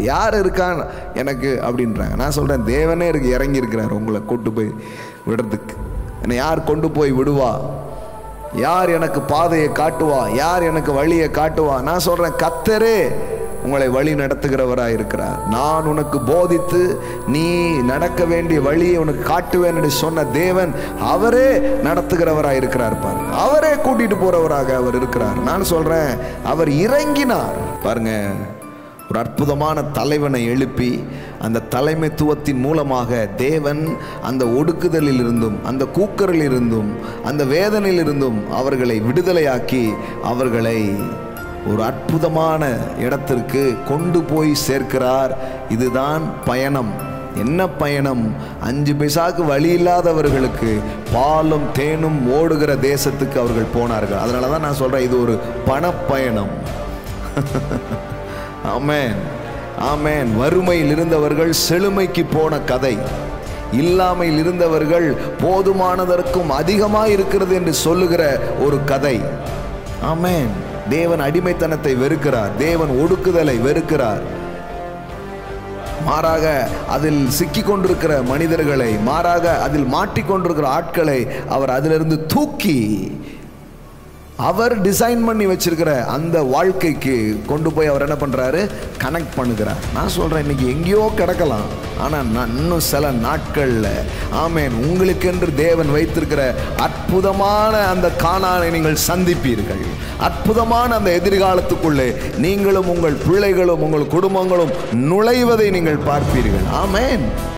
யார் இருக்கான் எனக்கு அப்படின்றாங்க நான் சொல்கிறேன் தேவனே இருக்கு இறங்கி இருக்கிறார் உங்களை கொண்டு போய் விடுறதுக்கு என்னை யார் கொண்டு போய் விடுவா யார் எனக்கு பாதையை காட்டுவா யார் எனக்கு வழியை காட்டுவா நான் சொல்கிறேன் கத்தரே உங்களை வழி நடத்துகிறவராய் இருக்கிறார் நான் உனக்கு போதித்து நீ நடக்க வேண்டிய வழியை உனக்கு காட்டுவேன் என்று சொன்ன தேவன் அவரே நடத்துகிறவராய் இருக்கிறார் பாரு அவரே கூட்டிட்டு போறவராக அவர் இருக்கிறார் நான் சொல்றேன் அவர் இறங்கினார் பாருங்க ஒரு அற்புதமான தலைவனை எழுப்பி அந்த தலைமைத்துவத்தின் மூலமாக தேவன் அந்த ஒடுக்குதலில் இருந்தும் அந்த கூக்கரில் இருந்தும் அந்த வேதனையில் இருந்தும் அவர்களை விடுதலையாக்கி அவர்களை ஒரு அற்புதமான இடத்திற்கு கொண்டு போய் சேர்க்கிறார் இதுதான் பயணம் என்ன பயணம் அஞ்சு பைசாக்கு வழி இல்லாதவர்களுக்கு பாலும் தேனும் ஓடுகிற தேசத்துக்கு அவர்கள் போனார்கள் அதனால தான் நான் சொல்றேன் இது ஒரு பணப்பயணம் ஆமென் ஆமென் வறுமையில் இருந்தவர்கள் செழுமைக்கு போன கதை இல்லாமையில் இருந்தவர்கள் போதுமானதற்கும் அதிகமாக இருக்கிறது என்று சொல்லுகிற ஒரு கதை ஆமென் தேவன் அடிமைத்தனத்தை வெறுக்கிறார் தேவன் ஒடுக்குதலை வெறுக்கிறார் மாறாக அதில் சிக்கி கொண்டிருக்கிற மனிதர்களை மாறாக அதில் மாட்டிக்கொண்டிருக்கிற ஆட்களை அவர் அதிலிருந்து தூக்கி அவர் டிசைன் பண்ணி வச்சிருக்கிற அந்த வாழ்க்கைக்கு கொண்டு போய் அவர் என்ன பண்றாரு கனெக்ட் பண்ணுகிறார் நான் சொல்றேன் இன்னைக்கு எங்கேயோ கிடக்கலாம் ஆனா நான் இன்னும் சில நாட்கள்ல ஆமேன் உங்களுக்கென்று தேவன் வைத்திருக்கிற அற்புதமான அந்த காணானை நீங்கள் சந்திப்பீர்கள் அற்புதமான அந்த எதிர்காலத்துக்குள்ளே நீங்களும் உங்கள் பிள்ளைகளும் உங்கள் குடும்பங்களும் நுழைவதை நீங்கள் பார்ப்பீர்கள் ஆமேன்